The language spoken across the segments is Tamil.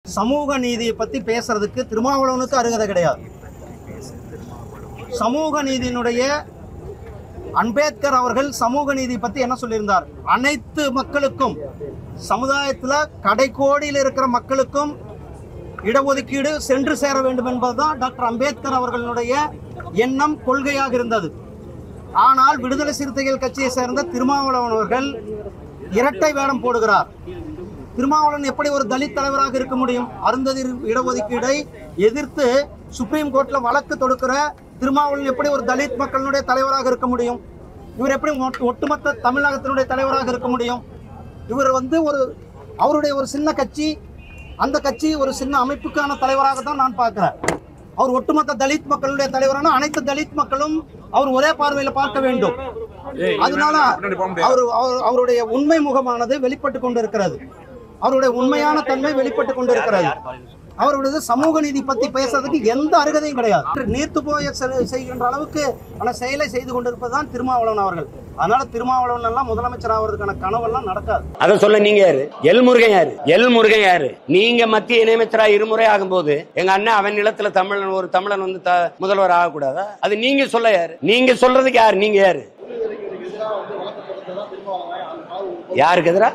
சமூக நீதியை பத்தி பேசுறதுக்கு திருமாவளவனுக்கு அருகதை கிடையாது சமூக நீதியினுடைய அம்பேத்கர் அவர்கள் சமூக நீதி பத்தி என்ன சொல்லியிருந்தார் அனைத்து மக்களுக்கும் சமுதாயத்துல கடைக்கோடியில் இருக்கிற மக்களுக்கும் இடஒதுக்கீடு சென்று சேர வேண்டும் என்பதுதான் டாக்டர் அம்பேத்கர் அவர்களுடைய எண்ணம் கொள்கையாக இருந்தது ஆனால் விடுதலை சிறுத்தைகள் கட்சியை சேர்ந்த திருமாவளவன் அவர்கள் இரட்டை வேடம் போடுகிறார் திருமாவளவன் எப்படி ஒரு தலித் தலைவராக இருக்க முடியும் அருந்ததி இடஒதுக்கீடை எதிர்த்து சுப்ரீம் கோர்ட்ல வழக்கு தொடுக்கிற திருமாவளவன் எப்படி ஒரு தலித் மக்களுடைய தலைவராக இருக்க முடியும் இவர் எப்படி ஒட்டு- ஒட்டுமொத்த தமிழகத்தினுடைய தலைவராக இருக்க முடியும் இவர் வந்து ஒரு அவருடைய ஒரு சின்ன கட்சி அந்த கட்சி ஒரு சின்ன அமைப்புக்கான தலைவராக தான் நான் பார்க்கிறேன் அவர் ஒட்டுமொத்த தலித் மக்களுடைய தலைவரான அனைத்து தலித் மக்களும் அவர் ஒரே பார்வையில பார்க்க வேண்டும் அதனால அவர் அவர்- அவருடைய உண்மை முகமானது வெளிப்பட்டு கொண்டிருக்கிறது அவருடைய உண்மையான தன்மை வெளிப்பட்டு கொண்டிருக்கிறது அவருடைய சமூக நீதி பத்தி பேசுறதுக்கு எந்த அருகதையும் கிடையாது நீர்த்து போய செ- செய்கின்ற அளவுக்கு ஆன செயலை செய்து கொண்டிருப்பதுதான் திருமாவளவன் அவர்கள் அதனால திருமாவளவன் எல்லாம் முதலமைச்சர் ஆவதற்கான கனவெல்லாம் நடக்காது அத சொல்ல நீங்க யாரு எல் முருகன் யாரு எல் முருகன் யாரு நீங்க மத்திய இணையமைச்சரா இருமுறை ஆகும்போது எங்க அண்ணன் அவன் நிலத்துல தமிழன் ஒரு தமிழன் வந்து த- முதல்வர் ஆகக்கூடாதா அது நீங்க சொல்ல யாரு நீங்க சொல்றதுக்கு யாரு நீங்க யாரு யாருக்கு எதிரா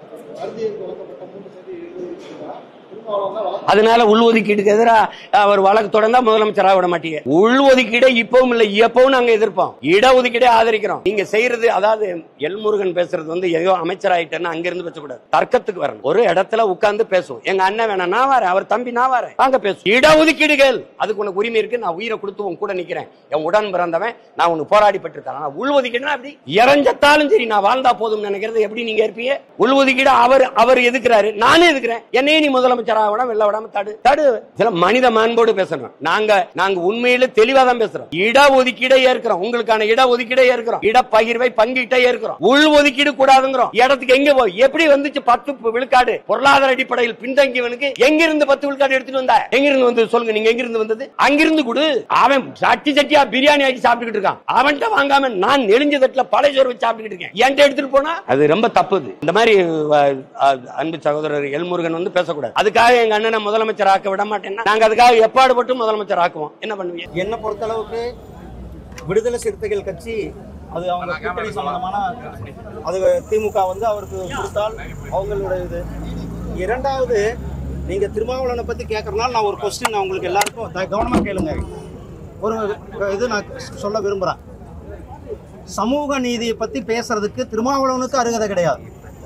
அதனால உள்ஒதுக்கீடுக்கு எதிரா அவர் வழக்கு தொடர்ந்தா முதலமைச்சராக விட மாட்டீங்க உள்ஒதுக்கீடை இப்பவும் இல்ல எப்பவும் நாங்க எதிர்ப்போம் இடஒதுக்கீடை ஆதரிக்கிறோம் நீங்க செய்யறது அதாவது எல்முருகன் பேசுறது வந்து ஏதோ அமைச்சர் ஆயிட்டேன்னு அங்க இருந்து பேசக்கூடாது தர்க்கத்துக்கு வரணும் ஒரு இடத்துல உட்கார்ந்து பேசுவோம் எங்க அண்ணன் வேணாம் நான் வரேன் அவர் தம்பி நான் வரேன் வாங்க பேசுவோம் இடஒதுக்கீடுகள் அதுக்கு உனக்கு உரிமை இருக்கு நான் உயிரை கொடுத்து உன் கூட நிக்கிறேன் என் உடன் பிறந்தவன் நான் உனக்கு போராடி பெற்றிருக்கேன் ஆனா உள்ஒதுக்கீடுனா அப்படி இறஞ்சத்தாலும் சரி நான் வாழ்ந்தா போதும் நினைக்கிறது எப்படி நீங்க இருப்பீங்க உள்ஒதுக்கீடு அவர் அவர் எதுக்குறாரு நானே எதுக்குறேன் என்னையே நீ முதலமைச்சராக விட வெள்ள விடாம தடு தடு சில மனித மாண்போடு பேசணும் நாங்க நாங்க உண்மையில தெளிவா தான் பேசுறோம் இட ஒதுக்கீடை ஏற்கிறோம் உங்களுக்கான இட ஒதுக்கீடை ஏற்கிறோம் இட பகிர்வை பங்கீட்டை ஏற்கிறோம் உள் ஒதுக்கீடு கூடாதுங்கிறோம் இடத்துக்கு எங்க போய் எப்படி வந்துச்சு பத்து விழுக்காடு பொருளாதார அடிப்படையில் பின்தங்கியவனுக்கு எங்கிருந்து பத்து விழுக்காடு எடுத்துட்டு வந்தா எங்கிருந்து வந்து சொல்லுங்க நீங்க எங்கிருந்து வந்தது அங்கிருந்து கொடு அவன் சட்டி சட்டியா பிரியாணி ஆக்கி சாப்பிட்டுக்கிட்டு இருக்கான் அவன்கிட்ட வாங்காம நான் நெளிஞ்ச தட்டுல பழைய சோறு வச்சு சாப்பிட்டுக்கிட்டு இருக்கேன் என்கிட்ட எடுத்துட்டு போனா அது ரொம்ப தப்பு இது. இந்த மாதிரி அஹ், அஹ், அன்பு சகோதரர் எல்முருகன் வந்து பேசக்கூடாது அதுக்காக எங்க அண்ணனை முதலமைச்சர் ஆக்க விட மாட்டேன்னா நாங்க அதுக்காக எப்பாடுபட்டு முதலமைச்சர் ஆக்குவோம் என்ன பண்ணுவீங்க என்னை பொறுத்தளவுக்கு விடுதலை சிறுத்தைகள் கட்சி அது அவங்க கூட்டணி சம்பந்தமான அது திமுக வந்து அவருக்கு கொடுத்தால் அவங்களுடைய இது இரண்டாவது நீங்க திருமாவளவனை பத்தி கேட்கறதுனால நான் ஒரு கொஸ்டின் நான் உங்களுக்கு எல்லாருக்கும் த- கவனமா கேளுங்க ஒரு இது நான் சொல்ல விரும்புறேன் சமூக நீதியை பத்தி பேசுறதுக்கு திருமாவளவனுக்கு அருகதை கிடையாது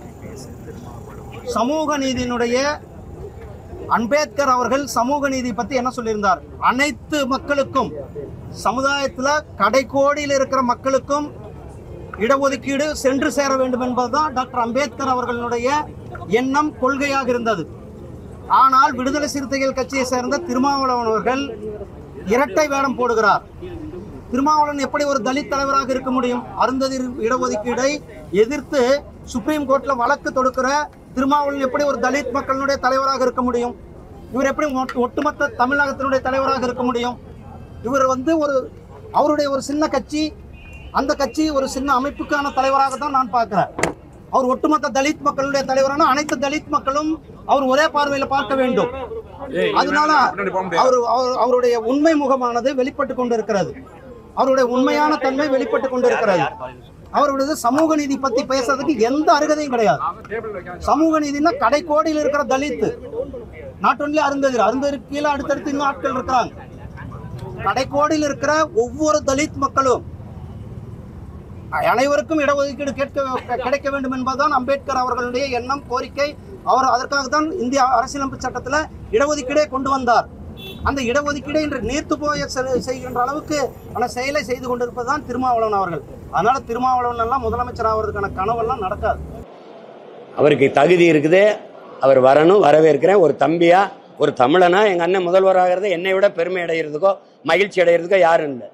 சமூக நீதியினுடைய அம்பேத்கர் அவர்கள் சமூக நீதி பத்தி என்ன சொல்லியிருந்தார் அனைத்து மக்களுக்கும் சமுதாயத்துல கடைக்கோடியில் இருக்கிற மக்களுக்கும் இடஒதுக்கீடு சென்று சேர வேண்டும் என்பதுதான் டாக்டர் அம்பேத்கர் அவர்களுடைய எண்ணம் கொள்கையாக இருந்தது ஆனால் விடுதலை சிறுத்தைகள் கட்சியை சேர்ந்த திருமாவளவன் அவர்கள் இரட்டை வேடம் போடுகிறார் திருமாவளவன் எப்படி ஒரு தலித் தலைவராக இருக்க முடியும் அருந்ததி இடஒதுக்கீடை எதிர்த்து சுப்ரீம் கோர்ட்ல வழக்கு தொடுக்கிற திருமாவளவன் எப்படி ஒரு தலித் மக்களுடைய தலைவராக இருக்க முடியும் இவர் எப்படி ஒட்டு- ஒட்டுமொத்த தமிழகத்தினுடைய தலைவராக இருக்க முடியும் இவர் வந்து ஒரு அவருடைய ஒரு சின்ன கட்சி அந்த கட்சி ஒரு சின்ன அமைப்புக்கான தலைவராக தான் நான் பார்க்கிறேன் அவர் ஒட்டுமொத்த தலித் மக்களுடைய தலைவரான அனைத்து தலித் மக்களும் அவர் ஒரே பார்வையில பார்க்க வேண்டும் அதனால அவர் அவர்- அவருடைய உண்மை முகமானது வெளிப்பட்டு கொண்டிருக்கிறது அவருடைய உண்மையான தன்மை வெளிப்பட்டு கொண்டிருக்கிறது அவருடைய சமூக நீதி பத்தி பேசுறதுக்கு எந்த அருகதையும் கிடையாது சமூக நீதினா கடைக்கோடியில் இருக்கிற தலித் நாட் ஒன்லி அருந்ததிர் அருந்ததிர் கீழே அடுத்தடுத்து இன்னும் ஆட்கள் இருக்கிறாங்க கடைக்கோடியில் இருக்கிற ஒவ்வொரு தலித் மக்களும் அனைவருக்கும் இடஒதுக்கீடு கேட்க கிடைக்க வேண்டும் என்பதுதான் அம்பேத்கர் அவர்களுடைய எண்ணம் கோரிக்கை அவர் அதற்காக தான் இந்திய அரசியலமைப்பு சட்டத்தில் இடஒதுக்கீடே கொண்டு வந்தார் அந்த இடஒதுக்கீடை இன்று நீர்த்து போய செ- செய்கின்ற அளவுக்கு ஆன செயலை செய்து கொண்டிருப்பதுதான் திருமாவளவன் அவர்கள் அதனால திருமாவளவன் எல்லாம் முதலமைச்சர் ஆவதற்கான கனவெல்லாம் நடக்காது அவருக்கு தகுதி இருக்குது அவர் வரணும் வரவேற்கிறேன் ஒரு தம்பியா ஒரு தமிழனா எங்க அண்ணன் முதல்வர் ஆகிறது என்னை விட பெருமை அடைகிறதுக்கோ மகிழ்ச்சி அடைகிறதுக்கோ யாரும் இல்லை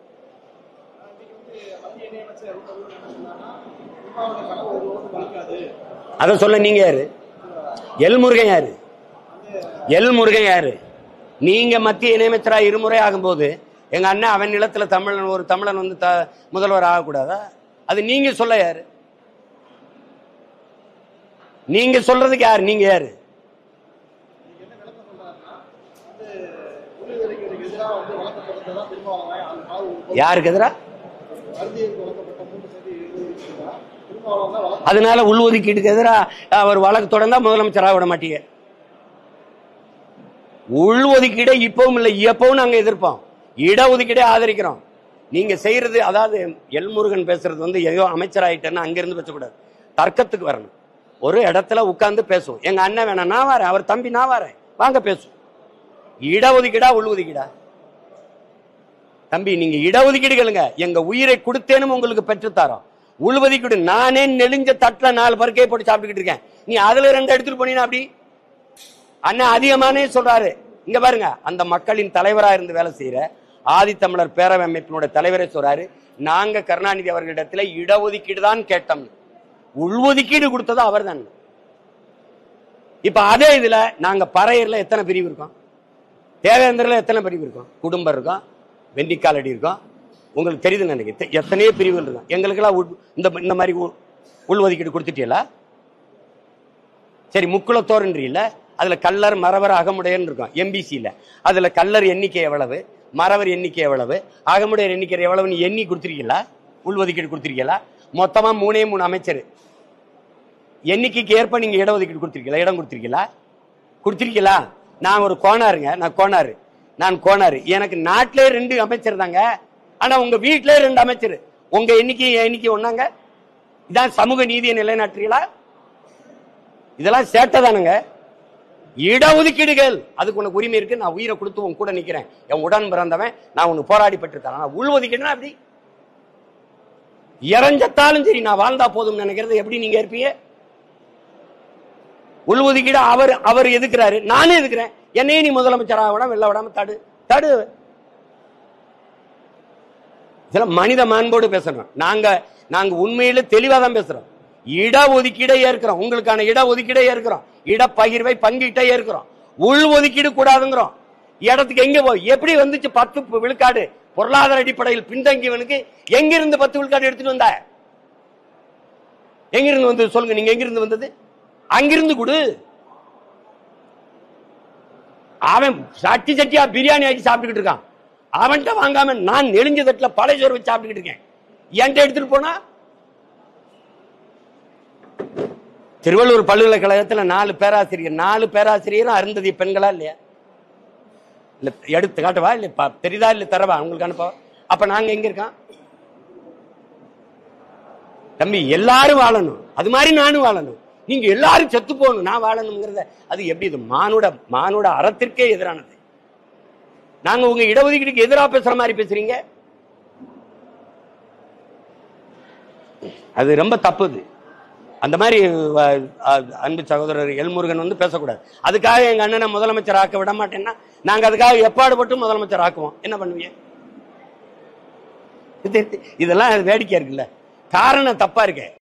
அத சொல்ல நீங்க யாரு எல் முருகன் யாரு எல் முருகன் யாரு நீங்க மத்திய இணையமைச்சரா இருமுறை ஆகும்போது எங்க அண்ணன் அவன் நிலத்துல தமிழன் ஒரு தமிழன் வந்து த- முதல்வர் ஆகக்கூடாதா அது நீங்க சொல்ல யாரு நீங்க சொல்றதுக்கு யாரு நீங்க யாரு யாருக்கு எதிரா அதனால உள்ஒதுக்கீட்டுக்கு எதிரா அவர் வழக்கு தொடர்ந்தா முதலமைச்சராக விட மாட்டீங்க உள்ஒதுக்கீடே இப்பவும் இல்லை எப்பவும் நாங்க எதிர்ப்போம் இடஒதுக்கீடே ஆதரிக்கிறோம் நீங்க செய்யறது அதாவது எல் முருகன் பேசுறது வந்து ஏதோ அமைச்சராயிட்டேன்னா அங்கிருந்து பேசக்கூடாது தர்க்கத்துக்கு வரணும் ஒரு இடத்துல உட்கார்ந்து பேசுவோம் எங்க அண்ணன் வேணாம் நான் வரேன் அவர் தம்பி நான் வரேன் வாங்க பேசுவோம் இடஒதுக்கீடா உள்ஒதுக்கீடா தம்பி நீங்க இடஒதுக்கீடு கேளுங்க எங்க உயிரை கொடுத்தேனும் உங்களுக்கு பெற்றுத்தாரோம் உள்ஒதுக்கீடு நானே நெளிஞ்ச தட்டுல நாலு பருக்கையை போட்டு சாப்பிட்டுக்கிட்டு இருக்கேன் நீ அதுல ரெண்டு எடுத்துட்டு போனீங்கன்னா அப்படி அண்ணன் அதிகமானே சொல்றாரு இங்க பாருங்க அந்த மக்களின் தலைவரா இருந்து வேலை செய்யற ஆதித்தமிழர் பேரவை அமைப்பினுடைய தலைவரே சொல்றாரு நாங்க கருணாநிதி அவர்களிடத்துல இடஒதுக்கீடு தான் கேட்டோம் உள்ஒதுக்கீடு கொடுத்தது அவர் தான் இப்ப அதே இதுல நாங்க பறையர்ல எத்தனை பிரிவு இருக்கோம் தேவேந்திரல எத்தனை பிரிவு இருக்கும் குடும்பம் இருக்கும் வெண்டிக்காலடி இருக்கும் உங்களுக்கு தெரியுதுன்னு நினைக்கிறேன் எத்தனையோ பிரிவுகள் இருக்கும் எங்களுக்கெல்லாம் உள்- இந்த இந்த மாதிரி உள்- உள்ஒதுக்கீடு கொடுத்துட்டீங்களா சரி முக்குளத்தோர்ன்றீல்ல அதுல கல்லர் மறவர் அகமுடையன்னு இருக்கும் எம்பிசியில அதுல கல்லர் எண்ணிக்கை எவ்வளவு மறவர் எண்ணிக்கை எவ்வளவு அகமுடையர் எண்ணிக்கை எவ்வளவுன்னு எண்ணி கொடுத்துருக்கீங்களா உள்ஒதுக்கீடு கொடுத்துருக்கீங்களா மொத்தமா மூணே மூணு அமைச்சர் எண்ணிக்கைக்கு ஏற்ப நீங்க இடஒதுக்கீடு கொடுத்துருக்கீங்களா இடம் கொடுத்துருக்கீங்களா கொடுத்துருக்கீங்களா நான் ஒரு கோணாருங்க நான் கோணாரு நான் கோணாரு எனக்கு நாட்டிலே ரெண்டு அமைச்சர் தாங்க ஆனா உங்க வீட்டிலே ரெண்டு அமைச்சர் உங்க எண்ணிக்கை என் எண்ணிக்கை ஒண்ணாங்க இதான் சமூக நீதியை நிலைநாட்டுறீங்களா இதெல்லாம் சேட்டை தானுங்க இடஒதுக்கீடுகள் அதுக்கு உனக்கு உரிமை இருக்கு நான் உயிரை கொடுத்து உன் கூட நிக்கிறேன் என் உடன் பிறந்தவன் நான் உனக்கு போராடி பெற்று தரேன் ஆனா உள்ஒதுக்கீடுனா அப்படி இறஞ்சத்தாலும் சரி நான் வாழ்ந்தா போதும் நினைக்கிறது எப்படி நீங்க இருப்பீங்க உள்ஒதுக்கீடு அவர் அவர் எதுக்குறாரு நானே எதுக்குறேன் என்னையே நீ முதலமைச்சராக விடாம வெளில விடாம தடு தடு இதெல்லாம் மனித மாண்போடு பேசணும் நாங்க நாங்க உண்மையில தெளிவா தான் பேசுறோம் இட ஒதுக்கீடை ஏற்கிறோம் உங்களுக்கான இட ஒதுக்கீடை ஏற்கிறோம் இடப்பகிர்வை பங்கீட்டை ஏற்கிறோம் உள் ஒதுக்கீடு கூடாதுங்கிறோம் இடத்துக்கு எங்க போய் எப்படி வந்துச்சு பத்து பு- விழுக்காடு பொருளாதார அடிப்படையில் பின்தங்கியவனுக்கு எங்கிருந்து பத்து விழுக்காடு எடுத்துட்டு வந்த எங்கிருந்து வந்தது சொல்லுங்க நீங்க எங்கிருந்து வந்தது அங்கிருந்து கொடு அவன் சட்டி சட்டியா பிரியாணி ஆக்கி சாப்பிட்டுக்கிட்டு இருக்கான் அவன்கிட்ட வாங்காம நான் நெளிஞ்ச தட்டுல பழைய சோறு வச்சு சாப்பிட்டுக்கிட்டு இருக்கேன் என்கிட்ட எடுத்துட்டு போனா திருவள்ளூர் பல்கலைக்கழகத்துல நாலு பேராசிரியர் நாலு பேராசிரியரும் அருந்ததி பெண்களா இல்லையா இல்ல எடுத்து காட்டவா இல்ல ப- தெரியுதா இல்ல தரவா உங்களுக்கு அனுப்பவா அப்ப நாங்க எங்க இருக்கோம் தம்பி எல்லாரும் வாழணும் அது மாதிரி நானும் வாழணும் நீங்க எல்லாரும் செத்து போகணும் நான் வாழணுங்கிறத அது எப்படி இது மானுட மானுட அறத்திற்கே எதிரானது நாங்க உங்க இடஒதுக்கீடுக்கு எதிராக பேசுற மாதிரி பேசுறீங்க அது ரொம்ப தப்பு இது அந்த மாதிரி அஹ், அஹ், அன்பு சகோதரர் எல்முருகன் வந்து பேசக்கூடாது அதுக்காக எங்க அண்ணனை முதலமைச்சர் ஆக்க விட மாட்டேன்னா நாங்க அதுக்காக எப்பாடுபட்டு முதலமைச்சர் ஆக்குவோம் என்ன பண்ணுவீங்க இது- இதெல்லாம் வேடிக்கை இருக்குல்ல காரணம் தப்பா இருக்கு